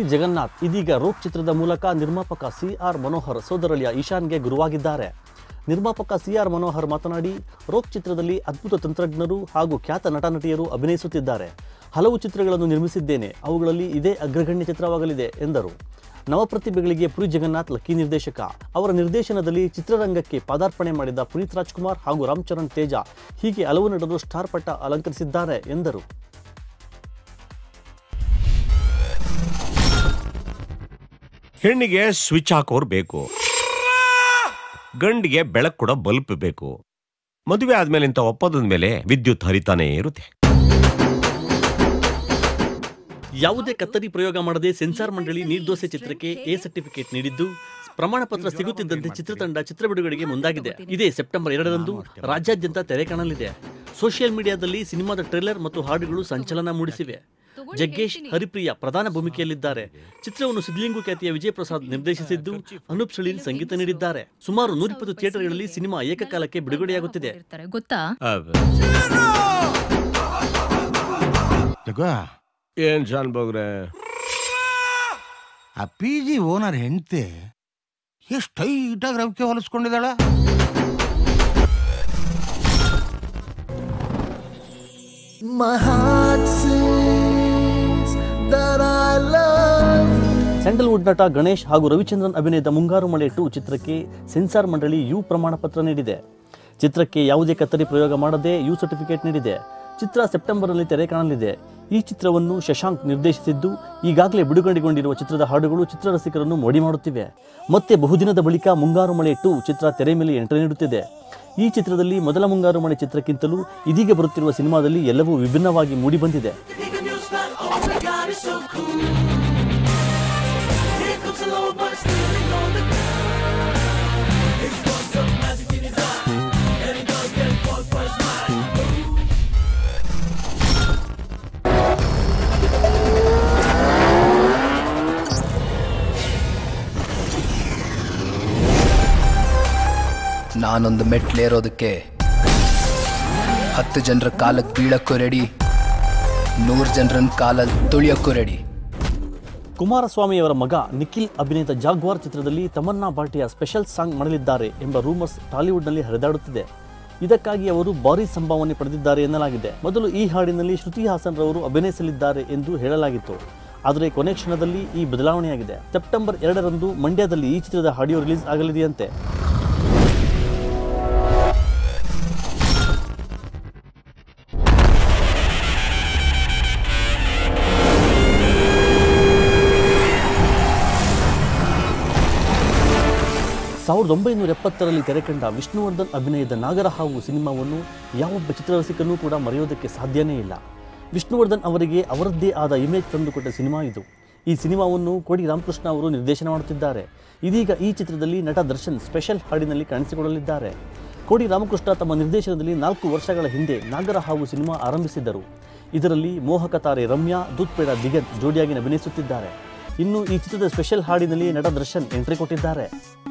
ಜಗನ್ನಾಥ್ ಇದೀಗ ರೋಕ್ ಚಿತ್ರದ ಮೂಲಕ ನಿರ್ಮಾಪಕ ಸಿ ಆರ್ ಮನೋಹರ್ ಸೋದರಳಿಯ ಈಶಾನ್ಗೆ ಗುರುವಾಗಿದ್ದಾರೆ ನಿರ್ಮಾಪಕ ಸಿ ಆರ್ ಮನೋಹರ್ ಮಾತನಾಡಿ ರೋಕ್ ಚಿತ್ರದಲ್ಲಿ ಅದ್ಭುತ ತಂತ್ರಜ್ಞರು ಹಾಗೂ ಖ್ಯಾತ ನಟ ನಟಿಯರು ಅಭಿನಯಿಸುತ್ತಿದ್ದಾರೆ ಹಲವು ಚಿತ್ರಗಳನ್ನು ನಿರ್ಮಿಸಿದ್ದೇನೆ ಅವುಗಳಲ್ಲಿ ಇದೇ ಅಗ್ರಗಣ್ಯ ಚಿತ್ರವಾಗಲಿದೆ ಎಂದರು ನವಪ್ರತಿಭೆಗಳಿಗೆ ಪುರಿ ಜಗನ್ನಾಥ್ ಲಕ್ಕಿ ನಿರ್ದೇಶಕ ಅವರ ನಿರ್ದೇಶನದಲ್ಲಿ ಚಿತ್ರರಂಗಕ್ಕೆ ಪಾದಾರ್ಪಣೆ ಮಾಡಿದ ಪುನೀತ್ ರಾಜ್ಕುಮಾರ್ ಹಾಗೂ ರಾಮ್ ಚರಣ್ ತೇಜ ಹೀಗೆ ಹಲವು ನಟರು ಸ್ಟಾರ್ ಪಟ್ಟ ಅಲಂಕರಿಸಿದ್ದಾರೆ ಎಂದರು ಹೆಣ್ಣಿಗೆ ಸ್ವಿಚ್ ಹಾಕೋರ್ ಬೇಕು ಗಂಡಿಗೆ ಬೆಳಕು ಕೊಡೋ ಬಲ್ಬ್ ಬೇಕು ಮದುವೆ ಆದ್ಮೇಲೆ ಇಂಥ ಒಪ್ಪಂದದ ಮೇಲೆ ವಿದ್ಯುತ್ ಹರಿತಾನೇ ಇರುತ್ತೆ ಯಾವುದೇ ಕತ್ತರಿ ಪ್ರಯೋಗ ಮಾಡದೆ ಸೆನ್ಸಾರ್ ಮಂಡಳಿ ನಿರ್ದೋಷೆ ಚಿತ್ರಕ್ಕೆ ಎ ಸರ್ಟಿಫಿಕೇಟ್ ನೀಡಿದ್ದು ಪ್ರಮಾಣ ಪತ್ರ ಸಿಗುತ್ತಿದ್ದಂತೆ ಚಿತ್ರತಂಡ ಚಿತ್ರ ಬಿಡುಗಡೆಗೆ ಮುಂದಾಗಿದೆ ಇದೇ ಸೆಪ್ಟೆಂಬರ್ ಎರಡರಂದು ರಾಜ್ಯಾದ್ಯಂತ ತೆರೆ ಕಾಣಲಿದೆ ಸೋಷಿಯಲ್ ಮೀಡಿಯಾದಲ್ಲಿ ಸಿನಿಮಾದ ಟ್ರೇಲರ್ ಮತ್ತು ಹಾಡುಗಳು ಸಂಚಲನ ಮೂಡಿಸಿವೆ ಜಗ್ಗೇಶ್ ಹರಿಪ್ರಿಯ ಪ್ರಧಾನ ಭೂಮಿಕೆಯಲ್ಲಿದ್ದಾರೆ ಚಿತ್ರವನ್ನು ಸಿದ್ಲಿಂಗು ಖ್ಯಾತಿಯ ವಿಜಯ್ ಪ್ರಸಾದ್ ನಿರ್ದೇಶಿಸಿದ್ದು ಅನೂಪ್ ಸಳೀಲ್ ಸಂಗೀತ ನೀಡಿದ್ದಾರೆ ಸುಮಾರು ನೂರಿಪ್ಪತ್ತು ಥಿಯೇಟರ್ಗಳಲ್ಲಿ ಸಿನಿಮಾ ಏಕಕಾಲಕ್ಕೆ ಬಿಡುಗಡೆಯಾಗುತ್ತಿದೆ ಇರ್ತಾರೆ ಗೊತ್ತಾ ಜಗ ಏನ್ ಶಾನ್ ಬೋಗ್ರೆ ಆ ಪಿ ಜಿ ಓನರ್ ಹೆಂಡತಿ ಎಷ್ಟು ಟೈಟಾಗಿ ರವಿಕೆ ಹೊಲಿಸ್ಕೊಂಡಿದ್ದಾಳ My heart says that I love you. Sandalwood ನಟ ಗಣೇಶ್ ಹಾಗೂ ರವಿಚಂದ್ರನ್ ಅಭಿನಯದ ಮುಂಗಾರು ಮಳೆ ಟು ಚಿತ್ರಕ್ಕೆ ಸೆನ್ಸಾರ್ ಮಂಡಳಿ ಯು ಪ್ರಮಾಣ ಪತ್ರ ನೀಡಿದೆ ಚಿತ್ರಕ್ಕೆ ಯಾವುದೇ ಕತ್ತರಿ ಪ್ರಯೋಗ ಮಾಡದೆ ಯು ಸರ್ಟಿಫಿಕೇಟ್ ನೀಡಿದೆ ಚಿತ್ರ ಸೆಪ್ಟೆಂಬರ್ನಲ್ಲಿ ತೆರೆ ಕಾಣಲಿದೆ ಈ ಚಿತ್ರವನ್ನು ಶಶಾಂಕ್ ನಿರ್ದೇಶಿಸಿದ್ದು ಈಗಾಗಲೇ ಬಿಡುಗಡೆಗೊಂಡಿರುವ ಚಿತ್ರದ ಹಾಡುಗಳು ಚಿತ್ರರಸಿಕರನ್ನು ಮೋಡಿ ಮಾಡುತ್ತಿವೆ ಮತ್ತೆ ಬಹುದಿನದ ಬಳಿಕ ಮುಂಗಾರು ಮಳೆ ಟು ಚಿತ್ರ ತೆರೆ ಮೇಲೆ ಎಂಟ್ರಿ ನೀಡುತ್ತಿದೆ ಈ ಚಿತ್ರದಲ್ಲಿ ಮೊದಲ ಮುಂಗಾರು ಮಳೆ ಚಿತ್ರಕ್ಕಿಂತಲೂ ಇದೀಗ ಬರುತ್ತಿರುವ ಸಿನಿಮಾದಲ್ಲಿ ಎಲ್ಲವೂ ವಿಭಿನ್ನವಾಗಿ ಮೂಡಿಬಂದಿದೆ ನಾನೊಂದು ಮೆಟ್ಲೇರೋದಕ್ಕೆ ಹತ್ತು ಜನರ ಕಾಲಕ್ಕೆ ಬೀಳಕ್ಕೂ ರೆಡಿ ನೂರು ಜನರನ್ನ ಕಾಲಲ್ಲಿ ತುಳಿಯೋಕ್ಕೂ ರೆಡಿ ಕುಮಾರಸ್ವಾಮಿಯವರ ಮಗ ನಿಖಿಲ್ ಅಭಿನಯದ ಜಾಗ್ವಾರ್ ಚಿತ್ರದಲ್ಲಿ ತಮನ್ನಾ ಭಾಟಿಯ ಸ್ಪೆಷಲ್ ಸಾಂಗ್ ಮಾಡಲಿದ್ದಾರೆ ಎಂಬ ರೂಮರ್ಸ್ ಟಾಲಿವುಡ್ನಲ್ಲಿ ಹರಿದಾಡುತ್ತಿದೆ ಇದಕ್ಕಾಗಿ ಅವರು ಭಾರೀ ಸಂಭಾವನೆ ಪಡೆದಿದ್ದಾರೆ ಎನ್ನಲಾಗಿದೆ ಮೊದಲು ಈ ಹಾಡಿನಲ್ಲಿ ಶ್ರುತಿ ಹಾಸನ್ ರವರು ಅಭಿನಯಿಸಲಿದ್ದಾರೆ ಎಂದು ಹೇಳಲಾಗಿತ್ತು ಆದರೆ ಕೊನೆ ಕ್ಷಣದಲ್ಲಿ ಈ ಬದಲಾವಣೆಯಾಗಿದೆ ಸೆಪ್ಟೆಂಬರ್ ಎರಡರಂದು ಮಂಡ್ಯದಲ್ಲಿ ಈ ಚಿತ್ರದ ಆಡಿಯೋ ರಿಲೀಸ್ ಆಗಲಿದೆಯಂತೆ ಸಾವಿರದ ಒಂಬೈನೂರ ಎಪ್ಪತ್ತರಲ್ಲಿ ತೆರೆಕಂಡ ವಿಷ್ಣುವರ್ಧನ್ ಅಭಿನಯದ ನಾಗರಹಾವು ಸಿನಿಮಾವನ್ನು ಯಾವೊಬ್ಬ ಚಿತ್ರರಸಿಕನೂ ಕೂಡ ಮರೆಯೋದಕ್ಕೆ ಸಾಧ್ಯನೇ ಇಲ್ಲ ವಿಷ್ಣುವರ್ಧನ್ ಅವರಿಗೆ ಅವರದ್ದೇ ಆದ ಇಮೇಜ್ ತಂದುಕೊಟ್ಟ ಸಿನಿಮಾ ಇದು ಈ ಸಿನಿಮಾವನ್ನು ಕೋಡಿ ರಾಮಕೃಷ್ಣ ಅವರು ನಿರ್ದೇಶನ ಮಾಡುತ್ತಿದ್ದಾರೆ ಇದೀಗ ಈ ಚಿತ್ರದಲ್ಲಿ ನಟ ದರ್ಶನ್ ಸ್ಪೆಷಲ್ ಹಾಡಿನಲ್ಲಿ ಕಾಣಿಸಿಕೊಳ್ಳಲಿದ್ದಾರೆ ಕೋಡಿ ರಾಮಕೃಷ್ಣ ತಮ್ಮ ನಿರ್ದೇಶನದಲ್ಲಿ ನಾಲ್ಕು ವರ್ಷಗಳ ಹಿಂದೆ ನಾಗರಹಾವು ಸಿನಿಮಾ ಆರಂಭಿಸಿದ್ದರು ಇದರಲ್ಲಿ ಮೋಹಕ ತಾರೆ ರಮ್ಯಾ ದೂತ್ಪೇಡ ದಿಗಂತ್ ಜೋಡಿಯಾಗಿ ಅಭಿನಯಿಸುತ್ತಿದ್ದಾರೆ ಇನ್ನು ಈ ಚಿತ್ರದ ಸ್ಪೆಷಲ್ ಹಾಡಿನಲ್ಲಿ ನಟ ದರ್ಶನ್ ಎಂಟ್ರಿ ಕೊಟ್ಟಿದ್ದಾರೆ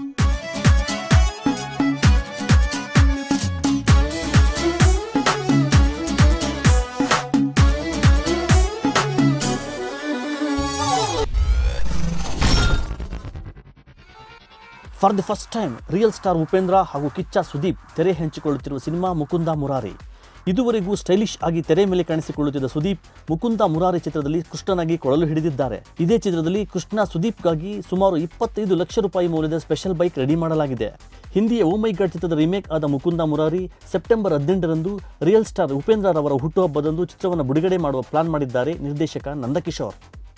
for the first time real star Upendra ಹಾಗೂ ಕಿಚ್ಚ ಸುದೀಪ್ ತೆರೆ ಹಂಚಿಕೊಳ್ಳುತ್ತಿರುವ ಸಿನಿಮಾ ಮುಕುಂದ ಮುರಾರಿ ಇದುವರೆಗೂ ಸ್ಟೈಲಿಶ್ ಆಗಿ ತೆರೆ ಮೇಲೆ ಕಾಣಿಸಿಕೊಳ್ಳುತ್ತಿದ್ದ ಸುದೀಪ್ ಮುಕುಂದ ಮುರಾರಿ ಚಿತ್ರದಲ್ಲಿ ಕೃಷ್ಣನಾಗಿ ಕೊಳಲು ಹಿಡಿದಿದ್ದಾರೆ ಇದೇ ಚಿತ್ರದಲ್ಲಿ ಕೃಷ್ಣ ಸುದೀಪ್ಗಾಗಿ ಸುಮಾರು ಇಪ್ಪತ್ತೈದು ಲಕ್ಷ ರೂಪಾಯಿ ಮೌಲ್ಯದ ಸ್ಪೆಷಲ್ ಬೈಕ್ ರೆಡಿ ಮಾಡಲಾಗಿದೆ ಹಿಂದಿಯ ಓ ಮೈ ಗಾಡ್ ಚಿತ್ರದ ರಿಮೇಕ್ ಆದ ಮುಕುಂದ ಮುರಾರಿ ಸೆಪ್ಟೆಂಬರ್ ಹದಿನೆಂಟರಂದು ರಿಯಲ್ ಸ್ಟಾರ್ ಉಪೇಂದ್ರ ರವರ ಹುಟ್ಟುಹಬ್ಬದಂದು ಚಿತ್ರವನ್ನು ಬಿಡುಗಡೆ ಮಾಡುವ ಪ್ಲಾನ್ ಮಾಡಿದ್ದಾರೆ ನಿರ್ದೇಶಕ ನಂದಕಿಶೋರ್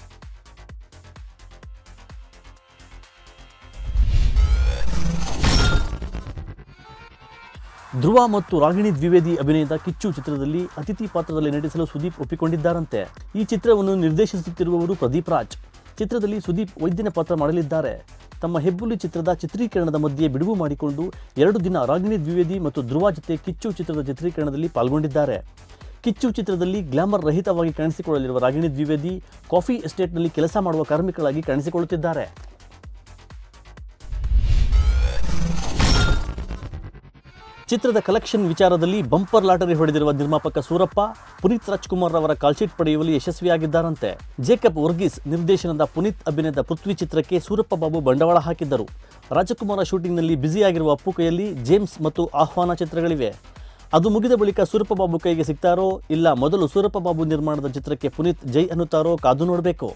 ಧ್ರುವ ಮತ್ತು ರಾಗಿಣಿ ದ್ವಿವೇದಿ ಅಭಿನಯದ ಕಿಚ್ಚು ಚಿತ್ರದಲ್ಲಿ ಅತಿಥಿ ಪಾತ್ರದಲ್ಲಿ ನಟಿಸಲು ಸುದೀಪ್ ಒಪ್ಪಿಕೊಂಡಿದ್ದಾರಂತೆ ಈ ಚಿತ್ರವನ್ನು ನಿರ್ದೇಶಿಸುತ್ತಿರುವವರು ಪ್ರದೀಪ್ ರಾಜ್ ಚಿತ್ರದಲ್ಲಿ ಸುದೀಪ್ ವೈದ್ಯನ ಪಾತ್ರ ಮಾಡಲಿದ್ದಾರೆ ತಮ್ಮ ಹೆಬ್ಬುಲಿ ಚಿತ್ರದ ಚಿತ್ರೀಕರಣದ ಮಧ್ಯೆ ಬಿಡುವು ಮಾಡಿಕೊಂಡು ಎರಡು ದಿನ ರಾಗಿಣಿ ದ್ವಿವೇದಿ ಮತ್ತು ಧ್ರುವ ಜೊತೆ ಕಿಚ್ಚು ಚಿತ್ರದ ಚಿತ್ರೀಕರಣದಲ್ಲಿ ಪಾಲ್ಗೊಂಡಿದ್ದಾರೆ ಕಿಚ್ಚು ಚಿತ್ರದಲ್ಲಿ ಗ್ಲಾಮರ್ ರಹಿತವಾಗಿ ಕಾಣಿಸಿಕೊಳ್ಳಲಿರುವ ರಾಗಿಣಿ ದ್ವಿವೇದಿ ಕಾಫಿ ಎಸ್ಟೇಟ್ನಲ್ಲಿ ಕೆಲಸ ಮಾಡುವ ಕಾರ್ಮಿಕರಾಗಿ ಕಾಣಿಸಿಕೊಳ್ಳುತ್ತಿದ್ದಾರೆ ಚಿತ್ರದ ಕಲೆಕ್ಷನ್ ವಿಚಾರದಲ್ಲಿ ಬಂಪರ್ ಲಾಟರಿ ಹೊಡೆದಿರುವ ನಿರ್ಮಾಪಕ ಸೂರಪ್ಪ ಪುನೀತ್ ರಾಜ್ಕುಮಾರ್ ಅವರ ಕಾಲ್ಶೀಟ್ ಪಡೆಯುವಲ್ಲಿ ಯಶಸ್ವಿಯಾಗಿದ್ದಾರಂತೆ ಜೇಕಬ್ ವರ್ಗೀಸ್ ನಿರ್ದೇಶನದ ಪುನೀತ್ ಅಭಿನಯದ ಪೃಥ್ವಿ ಚಿತ್ರಕ್ಕೆ ಸೂರಪ್ಪ ಬಾಬು ಬಂಡವಾಳ ಹಾಕಿದ್ದರು ರಾಜಕುಮಾರ ಶೂಟಿಂಗ್ನಲ್ಲಿ ಬ್ಯುಸಿಯಾಗಿರುವ ಅಪ್ಪು ಕೈಯಲ್ಲಿ ಜೇಮ್ಸ್ ಮತ್ತು ಆಹ್ವಾನ ಚಿತ್ರಗಳಿವೆ ಅದು ಮುಗಿದ ಬಳಿಕ ಸೂರಪ್ಪ ಬಾಬು ಕೈಗೆ ಸಿಗ್ತಾರೋ ಇಲ್ಲ ಮೊದಲು ಸೂರಪ್ಪ ಬಾಬು ನಿರ್ಮಾಣದ ಚಿತ್ರಕ್ಕೆ ಪುನೀತ್ ಜೈ ಅನ್ನುತ್ತಾರೋ ಕಾದು ನೋಡಬೇಕು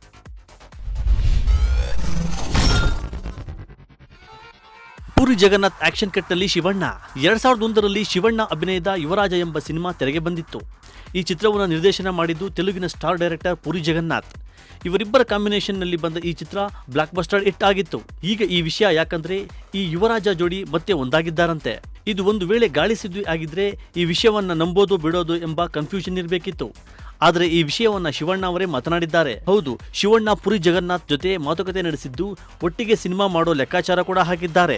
ಪುರಿ ಜಗನ್ನಾಥ್ ಆಕ್ಷನ್ ಕಟ್ನಲ್ಲಿ ಶಿವಣ್ಣ ಎರಡ್ ಸಾವಿರದ ಒಂದರಲ್ಲಿ ಶಿವಣ್ಣ ಅಭಿನಯದ ಯುವರಾಜ ಎಂಬ ಸಿನಿಮಾ ತೆರೆಗೆ ಬಂದಿತ್ತು ಈ ಚಿತ್ರವನ್ನು ನಿರ್ದೇಶನ ಮಾಡಿದ್ದು ತೆಲುಗಿನ ಸ್ಟಾರ್ ಡೈರೆಕ್ಟರ್ ಪುರಿ ಜಗನ್ನಾಥ್ ಇವರಿಬ್ಬರ ಕಾಂಬಿನೇಷನ್ನಲ್ಲಿ ಬಂದ ಈ ಚಿತ್ರ ಬ್ಲಾಕ್ ಬಸ್ಟರ್ ಹಿಟ್ ಆಗಿತ್ತು ಈಗ ಈ ವಿಷಯ ಯಾಕಂದ್ರೆ ಈ ಯುವರಾಜ ಜೋಡಿ ಮತ್ತೆ ಒಂದಾಗಿದ್ದಾರಂತೆ ಇದು ಒಂದು ವೇಳೆ ಗಾಳಿ ಸುದ್ದಿ ಆಗಿದ್ರೆ ಈ ವಿಷಯವನ್ನ ನಂಬೋದು ಬಿಡೋದು ಎಂಬ ಕನ್ಫ್ಯೂಷನ್ ಇರಬೇಕಿತ್ತು ಆದರೆ ಈ ವಿಷಯವನ್ನ ಶಿವಣ್ಣ ಅವರೇ ಮಾತನಾಡಿದ್ದಾರೆ ಹೌದು ಶಿವಣ್ಣ ಪುರಿ ಜಗನ್ನಾಥ್ ಜೊತೆ ಮಾತುಕತೆ ನಡೆಸಿದ್ದು ಒಟ್ಟಿಗೆ ಸಿನಿಮಾ ಮಾಡೋ ಲೆಕ್ಕಾಚಾರ ಕೂಡ ಹಾಕಿದ್ದಾರೆ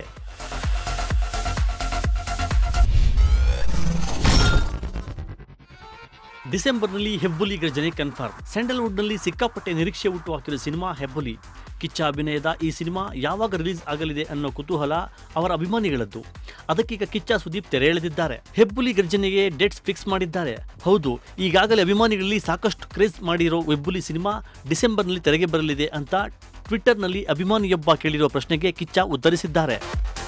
ಡಿಸೆಂಬರ್ನಲ್ಲಿ ಹೆಬ್ಬುಲಿ ಗರ್ಜನೆ ಕನ್ಫರ್ಮ್ ಸ್ಯಾಂಡಲ್ವುಡ್ನಲ್ಲಿ ಸಿಕ್ಕಾಪಟ್ಟೆ ನಿರೀಕ್ಷೆ ಹುಟ್ಟು ಹಾಕಿರೋ ಸಿನಿಮಾ ಹೆಬ್ಬುಲಿ ಕಿಚ್ಚ ಅಭಿನಯದ ಈ ಸಿನಿಮಾ ಯಾವಾಗ ರಿಲೀಸ್ ಆಗಲಿದೆ ಅನ್ನೋ ಕುತೂಹಲ ಅವರ ಅಭಿಮಾನಿಗಳದ್ದು ಅದಕ್ಕೀಗ ಕಿಚ್ಚ ಸುದೀಪ್ ತೆರೆ ಎಳೆದಿದ್ದಾರೆ ಹೆಬ್ಬುಲಿ ಗರ್ಜನೆಗೆ ಡೇಟ್ಸ್ ಫಿಕ್ಸ್ ಮಾಡಿದ್ದಾರೆ ಹೌದು ಈಗಾಗಲೇ ಅಭಿಮಾನಿಗಳಲ್ಲಿ ಸಾಕಷ್ಟು ಕ್ರೇಜ್ ಮಾಡಿರೋ ಹೆಬ್ಬುಲಿ ಸಿನಿಮಾ ಡಿಸೆಂಬರ್ನಲ್ಲಿ ತೆರೆಗೆ ಬರಲಿದೆ ಅಂತ ಟ್ವಿಟ್ಟರ್ನಲ್ಲಿ ಅಭಿಮಾನಿಯೊಬ್ಬ ಕೇಳಿರೋ ಪ್ರಶ್ನೆಗೆ ಕಿಚ್ಚ ಉತ್ತರಿಸಿದ್ದಾರೆ